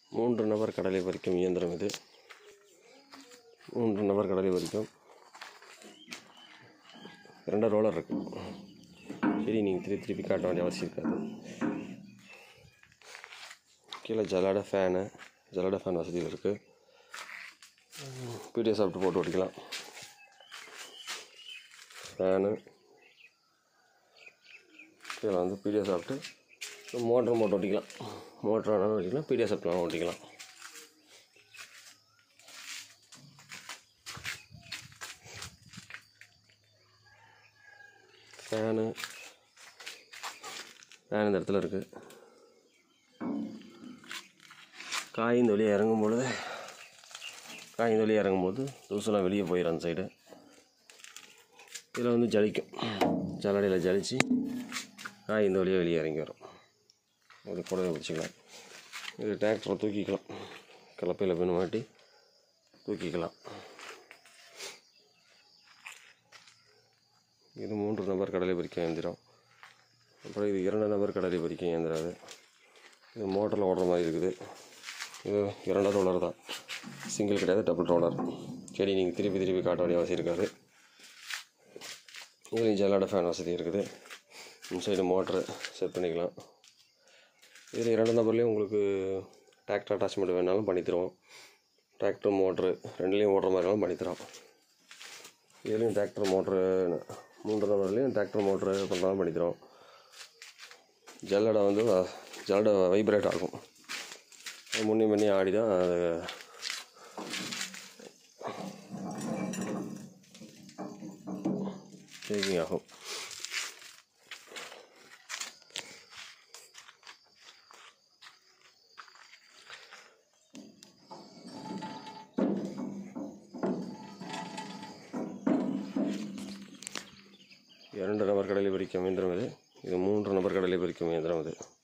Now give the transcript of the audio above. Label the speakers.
Speaker 1: மூன்று நபர் கடலை பறிக்கும் இயந்திரம் இது மூன்று நபர் கடலை பறிக்கும் ரெண்டு ரோலர் இருக்கு சரி நீங்கள் திருப்பி திருப்பி காட்ட வேண்டிய அவசியம் இருக்காது கீழே ஜலாட ஃபேனு ஜலாட ஃபேன் வசதியில் இருக்குது பிடிஎஸ் சாப்பிட்டு போட்டு ஓட்டிக்கலாம் ஃபேனு கீழே வந்து பிடிஎஸ் சாப்பிட்டு மோட்டர் மோட்டர் ஓட்டிக்கலாம் மோட்டர் வேணாலும் ஓட்டிக்கலாம் பிடிஎஸ் சாப்பிட்டு ஓட்டிக்கலாம் ஃபேனு ஃபேன் இந்த இடத்துல இருக்குது காய் இந்த வழியாக இறங்கும் பொழுது காய் இந்த வழியாக இறங்கும் போது தூசெல்லாம் வெளியே போயிடும் அந்த சைடு இதில் வந்து ஜலிக்கும் ஜல்லடையில் ஜலிச்சு காய் இந்த வழியாக வெளியே இறங்கி வரும் இது கூடவே பிடிச்சிக்கலாம் இது டிராக்டரை தூக்கிக்கலாம் கலப்பையில் பின்ன மாட்டி தூக்கிக்கலாம் இது மூன்று நபர் கடலை பறிக்கும் இயந்திரம் அப்புறம் இது இரண்டு நபர் கடலை பறிக்கும் இயந்திரம் அது இது மோட்டரில் ஓடுற மாதிரி இருக்குது இது இரண்டாவது ரோலர் தான் சிங்கிள் கிடையாது டபுள் ரோலர் செடி நீங்கள் திருப்பி திருப்பி காட்ட வேண்டிய அவசியம் இருக்காது இதுலேயும் ஜல்லாட ஃபேன் வசதி இருக்குது இந்த சைடு மோட்ரு செட் பண்ணிக்கலாம் இதில் இரண்டு நபர்லேயும் உங்களுக்கு டிராக்டர் அட்டாச்மெண்ட் வேணாலும் பண்ணி தருவோம் டிராக்டர் மோட்ரு ரெண்டுலேயும் ஓடுற மாதிரினாலும் பண்ணி தரோம் இதுலேயும் டிராக்டர் மோட்ரு மூன்று நபர்லேயும் டிராக்டர் மோட்ரு பண்ணுறாலும் பண்ணி தரோம் ஜல்லடை வந்து ஜல்லடை வைப்ரேட் ஆகும் அது முன்னே முன்னே ஆடி தான் அது ஷேக்கிங் ஆகும் இரண்டு நபர் கடலை பறிக்கும் இயந்திரம் இது இது மூன்று நபர் கடலை பறிக்கும் இயந்திரம் இது